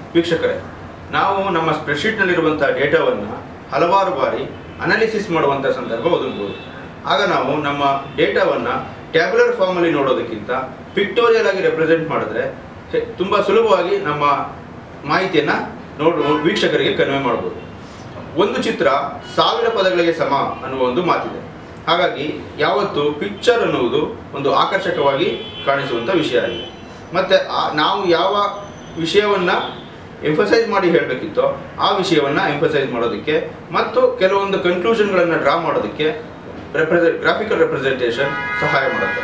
ವೀಕ್ಷಕರೇ ನಾವು ನಮ್ಮ ಸ್ಪ್ರೆಡ್ಶೀಟ್ನಲ್ಲಿರುವಂಥ ಡೇಟಾವನ್ನು ಹಲವಾರು ಬಾರಿ ಅನಾಲಿಸಿಸ್ ಮಾಡುವಂಥ ಸಂದರ್ಭ ಒದಗಬಹುದು ಆಗ ನಾವು ನಮ್ಮ ಡೇಟಾವನ್ನು ಟ್ಯಾಬ್ಯುಲರ್ ಫಾರ್ಮಲ್ಲಿ ನೋಡೋದಕ್ಕಿಂತ ಪಿಕ್ಟೋರಿಯಲ್ ಆಗಿ ರೆಪ್ರೆಸೆಂಟ್ ಮಾಡಿದ್ರೆ ಹೆ- ತುಂಬ ಸುಲಭವಾಗಿ ನಮ್ಮ ಮಾಹಿತಿಯನ್ನು ನೋಡು ವೀಕ್ಷಕರಿಗೆ ಕನ್ವೆ ಮಾಡ್ಬೋದು ಒಂದು ಚಿತ್ರ ಸಾವಿರ ಪದಗಳಿಗೆ ಸಮ ಅನ್ನುವ ಒಂದು ಮಾತಿದೆ ಹಾಗಾಗಿ ಯಾವತ್ತು ಪಿಕ್ಚರ್ ಅನ್ನುವುದು ಒಂದು ಆಕರ್ಷಕವಾಗಿ ಕಾಣಿಸುವಂಥ ವಿಷಯ ಆಗಿದೆ ಮತ್ತು ನಾವು ಯಾವ ವಿಷಯವನ್ನು ಎಂಫಸೈಸ್ ಮಾಡಿ ಹೇಳಬೇಕಿತ್ತೋ ಆ ವಿಷಯವನ್ನು ಎಂಫಸೈಸ್ ಮಾಡೋದಕ್ಕೆ ಮತ್ತು ಕೆಲವೊಂದು ಕನ್ಕ್ಲೂಷನ್ಗಳನ್ನು ಡ್ರಾ ಮಾಡೋದಕ್ಕೆ ರೆಪ್ರೆಸೆಂಟ್ ಗ್ರಾಫಿಕಲ್ ರೆಪ್ರೆಸೆಂಟೇಷನ್ ಸಹಾಯ ಮಾಡುತ್ತೆ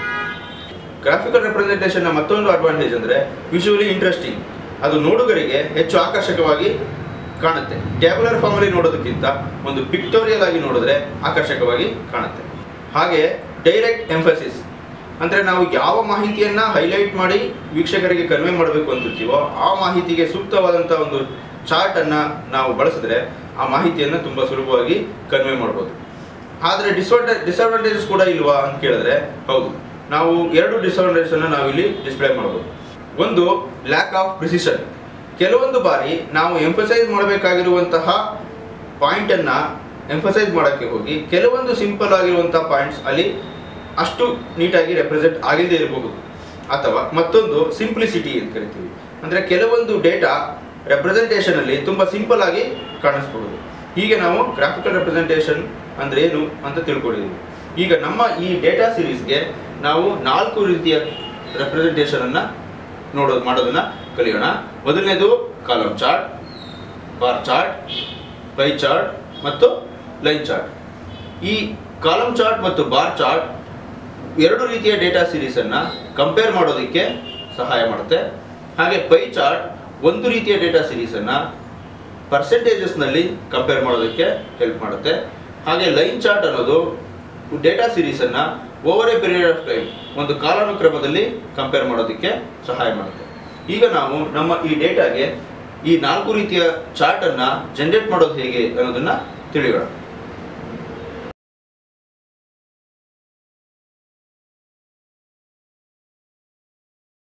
ಗ್ರಾಫಿಕಲ್ ರೆಪ್ರೆಸೆಂಟೇಷನ್ನ ಮತ್ತೊಂದು ಅಡ್ವಾಂಟೇಜ್ ಅಂದರೆ ವಿಜುವಲಿ ಇಂಟ್ರೆಸ್ಟಿಂಗ್ ಅದು ನೋಡುಗರಿಗೆ ಹೆಚ್ಚು ಆಕರ್ಷಕವಾಗಿ ಕಾಣುತ್ತೆ ಟ್ಯಾಬ್ಯುಲರ್ ಫಾರ್ಮಲ್ಲಿ ನೋಡೋದಕ್ಕಿಂತ ಒಂದು ಪಿಕ್ಟೋರಿಯಲ್ ಆಗಿ ನೋಡಿದ್ರೆ ಆಕರ್ಷಕವಾಗಿ ಕಾಣುತ್ತೆ ಹಾಗೆ ಡೈರೆಕ್ಟ್ ಎಂಫಸಿಸ್ ಅಂದರೆ ನಾವು ಯಾವ ಮಾಹಿತಿಯನ್ನು ಹೈಲೈಟ್ ಮಾಡಿ ವೀಕ್ಷಕರಿಗೆ ಕನ್ವೆ ಮಾಡಬೇಕು ಅಂತಿರ್ತೀವೋ ಆ ಮಾಹಿತಿಗೆ ಸೂಕ್ತವಾದಂಥ ಒಂದು ಚಾರ್ಟನ್ನು ನಾವು ಬಳಸಿದ್ರೆ ಆ ಮಾಹಿತಿಯನ್ನು ತುಂಬ ಸುಲಭವಾಗಿ ಕನ್ವೆ ಮಾಡ್ಬೋದು ಆದರೆ ಡಿಸ್ಅಡ್ವಾ ಡಿಸ್ಅಡ್ವಾಂಟೇಜಸ್ ಕೂಡ ಇಲ್ವಾ ಅಂತ ಕೇಳಿದ್ರೆ ಹೌದು ನಾವು ಎರಡು ಡಿಸ್ಅಡ್ವಾಂಟೇಜನ್ನು ನಾವಿಲ್ಲಿ ಡಿಸ್ಪ್ಲೇ ಮಾಡ್ಬೋದು ಒಂದು ಲ್ಯಾಕ್ ಆಫ್ ಪ್ರಿಸಿಷನ್ ಕೆಲವೊಂದು ಬಾರಿ ನಾವು ಎಂಫಸೈಸ್ ಮಾಡಬೇಕಾಗಿರುವಂತಹ ಪಾಯಿಂಟನ್ನು ಎಂಫಸೈಸ್ ಮಾಡೋಕ್ಕೆ ಹೋಗಿ ಕೆಲವೊಂದು ಸಿಂಪಲ್ ಆಗಿರುವಂಥ ಪಾಯಿಂಟ್ಸ್ ಅಲ್ಲಿ ಅಷ್ಟು ನೀಟಾಗಿ ರೆಪ್ರೆಸೆಂಟ್ ಆಗಿಲ್ಲದೆ ಇರಬಹುದು ಅಥವಾ ಮತ್ತೊಂದು ಸಿಂಪ್ಲಿಸಿಟಿ ಅಂತ ಕರಿತೀವಿ ಅಂದರೆ ಕೆಲವೊಂದು ಡೇಟಾ ರೆಪ್ರೆಸೆಂಟೇಷನಲ್ಲಿ ತುಂಬ ಸಿಂಪಲ್ ಆಗಿ ಕಾಣಿಸ್ಬಹುದು ಹೀಗೆ ನಾವು ಗ್ರಾಫಿಕಲ್ ರೆಪ್ರೆಸೆಂಟೇಷನ್ ಅಂದರೆ ಏನು ಅಂತ ತಿಳ್ಕೊಂಡಿದ್ದೀವಿ ಈಗ ನಮ್ಮ ಈ ಡೇಟಾ ಸೀರೀಸ್ಗೆ ನಾವು ನಾಲ್ಕು ರೀತಿಯ ರೆಪ್ರೆಸೆಂಟೇಷನನ್ನು ನೋಡೋದು ಮಾಡೋದನ್ನ ಕಲಿಯೋಣ ಮೊದಲನೇದು column chart bar chart pie chart ಮತ್ತು ಲೈನ್ ಚಾರ್ಟ್ ಈ ಕಾಲಮ್ ಚಾರ್ಟ್ ಮತ್ತು ಬಾರ್ ಚಾರ್ಟ್ ಎರಡು ರೀತಿಯ ಡೇಟಾ ಸೀರೀಸನ್ನು ಕಂಪೇರ್ ಮಾಡೋದಕ್ಕೆ ಸಹಾಯ ಮಾಡುತ್ತೆ ಹಾಗೆ ಪೈ ಚಾರ್ಟ್ ಒಂದು ರೀತಿಯ ಡೇಟಾ ಸೀರೀಸನ್ನು ಪರ್ಸೆಂಟೇಜಸ್ನಲ್ಲಿ ಕಂಪೇರ್ ಮಾಡೋದಕ್ಕೆ ಹೆಲ್ಪ್ ಮಾಡುತ್ತೆ ಹಾಗೆ ಲೈನ್ ಚಾರ್ಟ್ ಅನ್ನೋದು ಡೇಟಾ ಸೀರೀಸನ್ನು over a period of time ಒಂದು ಕಾಲಾನುಕ್ರಮದಲ್ಲಿ ಕಂಪೇರ್ ಮಾಡೋದಕ್ಕೆ ಸಹಾಯ ಮಾಡುತ್ತೆ ಈಗ ನಾವು ನಮ್ಮ ಈ ಡೇಟಾಗೆ ಈ ನಾಲ್ಕು ರೀತಿಯ ಚಾರ್ಟನ್ನು ಜನರೇಟ್ ಮಾಡೋದು ಹೇಗೆ ಅನ್ನೋದನ್ನು ತಿಳಿಯೋಣ